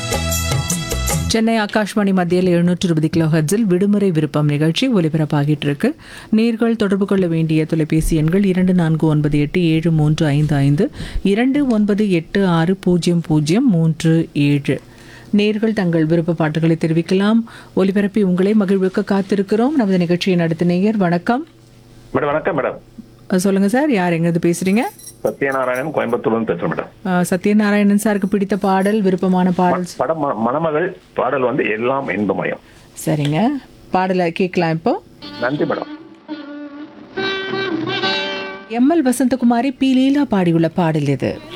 சென்னை ஆகாஷ்வாணி மத்தியில் எழுநூற்று இருபது கிலோ ஹெர்ட்ஸில் விடுமுறை விருப்பம் நிகழ்ச்சி ஒலிபரப்பாகிட்டு இருக்கு நேர்கள் தொடர்பு கொள்ள வேண்டிய தொலைபேசி எண்கள் இரண்டு நான்கு ஒன்பது எட்டு ஏழு மூன்று ஐந்து ஐந்து இரண்டு ஒன்பது எட்டு ஆறு பூஜ்ஜியம் பூஜ்ஜியம் மூன்று ஏழு நேர்கள் தங்கள் விருப்ப பாட்டுகளை தெரிவிக்கலாம் ஒலிபரப்பி உங்களை மகிழ்வுக்கு காத்திருக்கிறோம் நமது நிகழ்ச்சியை நடத்த நேயர் வணக்கம் மேடம் வணக்கம் மேடம் அஹ் சொல்லுங்க சார் யார் எங்கிருந்து பேசுறீங்க சத்யநாராயணன் கோயம்புத்தூர்ல பேசுறேன் மேடம் அஹ் சத்யநாராயணன் சாருக்கு பிடித்த பாடல் விருப்பமான பாடல் படம் ம- மணமகள் பாடல் வந்து எல்லாம் இன்பமயம் சரிங்க பாடலை கேட்கலாம் இப்போ நன்றி madam ML Vasanthakumari P Leela பாடியுள்ள பாடல் இது